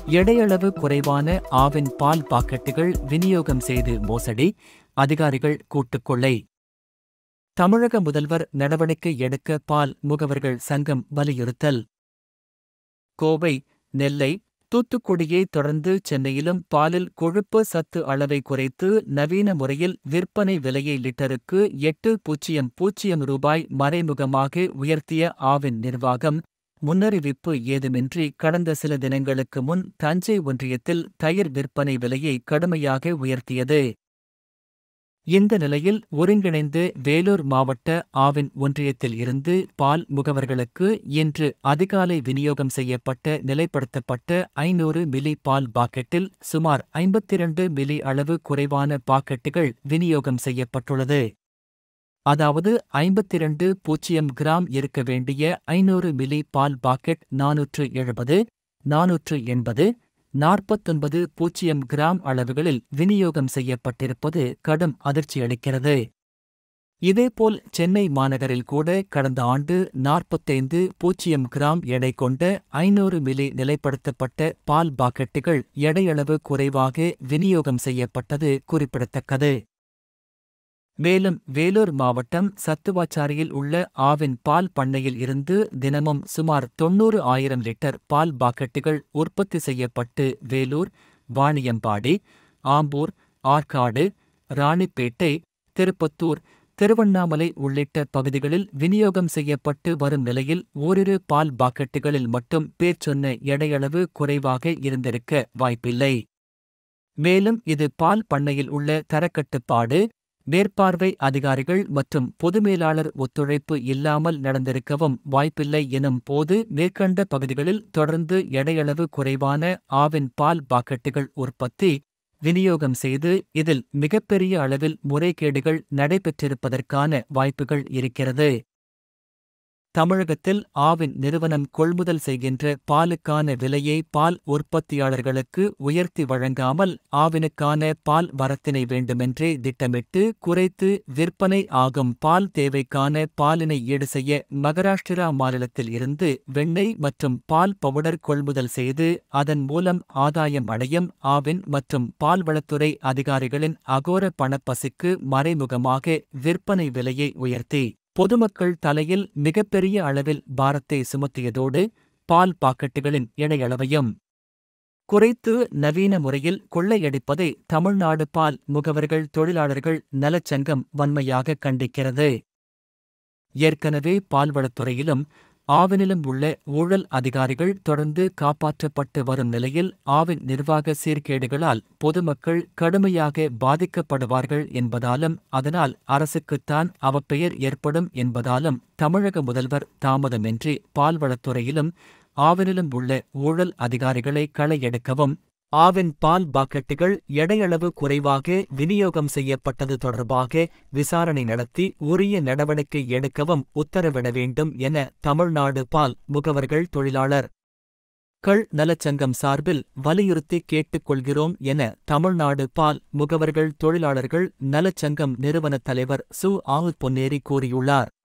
எடையளவு குறைவான ஆவின் பால் பாக்கெட்டுகள் விநியோகம் செய்து மோசடி அதிகாரிகள் கூட்டுக்கொள்ளை தமிழக முதல்வர் நடவடிக்கை எடுக்க பால் முகவர்கள் சங்கம் வலியுறுத்தல் கோவை நெல்லை தூத்துக்குடியை தொடர்ந்து சென்னையிலும் பாலில் கொழுப்பு சத்து அளவை குறைத்து நவீன முறையில் விற்பனை விலையை லிட்டருக்கு எட்டு பூஜ்ஜியம் பூஜ்ஜியம் ரூபாய் மறைமுகமாக உயர்த்திய ஆவின் நிர்வாகம் முன்னறிவிப்பு ஏதுமின்றி கடந்த சில தினங்களுக்கு முன் தஞ்சை ஒன்றியத்தில் தயிர் விற்பனை விலையை கடுமையாக உயர்த்தியது இந்த நிலையில் ஒருங்கிணைந்து வேலூர் மாவட்ட ஆவின் ஒன்றியத்தில் இருந்து பால் முகவர்களுக்கு இன்று அதிகாலை விநியோகம் செய்யப்பட்ட நிலைப்படுத்தப்பட்ட ஐநூறு மில்லி பால் பாக்கெட்டில் சுமார் ஐம்பத்திரண்டு மில்லி அளவு குறைவான பாக்கெட்டுகள் விநியோகம் செய்யப்பட்டுள்ளது அதாவது ஐம்பத்திரண்டு பூஜ்ஜியம் கிராம் இருக்க வேண்டிய ஐநூறு மில்லி பால் பாக்கெட் நானூற்று எழுபது நானூற்று எண்பது நாற்பத்தொன்பது பூஜ்ஜியம் கிராம் அளவுகளில் விநியோகம் செய்யப்பட்டிருப்பது கடும் அதிர்ச்சியளிக்கிறது இதேபோல் சென்னை மாநகரில் கூட கடந்த ஆண்டு நாற்பத்தைந்து பூஜ்ஜியம் கிராம் எடை கொண்ட ஐநூறு மில்லி நிலைப்படுத்தப்பட்ட பால் பாக்கெட்டுகள் எடையளவு குறைவாக விநியோகம் செய்யப்பட்டது குறிப்பிடத்தக்கது மேலும் வேலூர் மாவட்டம் சத்துவாச்சாரியில் உள்ள ஆவின் பால் பண்ணையில் இருந்து தினமும் சுமார் தொன்னூறு ஆயிரம் லிட்டர் பால் பாக்கெட்டுகள் உற்பத்தி செய்யப்பட்டு வேலூர் வாணியம்பாடி ஆம்பூர் ஆற்காடு ராணிப்பேட்டை திருப்பத்தூர் திருவண்ணாமலை உள்ளிட்ட பகுதிகளில் விநியோகம் செய்யப்பட்டு வரும் நிலையில் ஓரிரு பால் பாக்கெட்டுகளில் மட்டும் பேர் சொன்ன எடையளவு குறைவாக இருந்திருக்க வாய்ப்பில்லை மேலும் இது பால் பண்ணையில் உள்ள தரக்கட்டுப்பாடு மேற்பார்வை அதிகாரிகள் மற்றும் பொது மேலாளர் ஒத்துழைப்பு இல்லாமல் நடந்திருக்கவும் வாய்ப்பில்லை எனும் போது மேற்கண்ட பகுதிகளில் தொடர்ந்து எடையளவு குறைவான ஆவின் பால் பாக்கெட்டுகள் உற்பத்தி விநியோகம் செய்து இதில் மிகப்பெரிய அளவில் முறைகேடுகள் நடைபெற்றிருப்பதற்கான வாய்ப்புகள் இருக்கிறது தமிழகத்தில் ஆவின் நிறுவனம் கொள்முதல் செய்கின்ற பாலுக்கான விலையை பால் உற்பத்தியாளர்களுக்கு உயர்த்தி வழங்காமல் ஆவினுக்கான பால் வரத்தினை வேண்டுமென்றே திட்டமிட்டு குறைத்து விற்பனை ஆகும் பால் தேவைக்கான பாலினை ஈடு செய்ய மகாராஷ்டிரா மாநிலத்தில் இருந்து வெண்ணெய் மற்றும் பால் பவுடர் கொள்முதல் செய்து அதன் மூலம் ஆதாயம் அடையும் ஆவின் மற்றும் பால்வளத்துறை அதிகாரிகளின் அகோர பணப்பசிக்கு மறைமுகமாக விற்பனை விலையை உயர்த்தி பொதுமக்கள் தலையில் மிகப்பெரிய அளவில் பாரத்தை சுமத்தியதோடு பால் பாக்கெட்டுகளின் எடையளவையும் குறைத்து நவீன முறையில் கொள்ளையடிப்பதை தமிழ்நாடு பால் முகவர்கள் தொழிலாளர்கள் நலச்சங்கம் வன்மையாக கண்டிக்கிறது ஏற்கனவே பால்வளத்துறையிலும் ஆவினிலும் உள்ள ஊழல் அதிகாரிகள் தொடர்ந்து காப்பாற்றப்பட்டு வரும் நிலையில் ஆவின் நிர்வாக சீர்கேடுகளால் பொதுமக்கள் கடுமையாக பாதிக்கப்படுவார்கள் என்பதாலும் அதனால் அரசுக்குத்தான் அவப்பெயர் ஏற்படும் என்பதாலும் தமிழக முதல்வர் தாமதமின்றி பால்வளத்துறையிலும் ஆவினிலும் உள்ள ஊழல் அதிகாரிகளை களையெடுக்கவும் ஆவின் பால் பாக்கெட்டுகள் எடையளவு குறைவாக விநியோகம் செய்யப்பட்டது தொடர்பாக விசாரணை நடத்தி உரிய நடவடிக்கை எடுக்கவும் உத்தரவிட வேண்டும் என தமிழ்நாடு பால் முகவர்கள் தொழிலாளர் கள் நலச்சங்கம் சார்பில் வலியுறுத்தி கேட்டுக்கொள்கிறோம் என தமிழ்நாடு பால் முகவர்கள் தொழிலாளர்கள் நலச்சங்கம் நிறுவனத் தலைவர் சு ஆவு பொன்னேரி கூறியுள்ளார்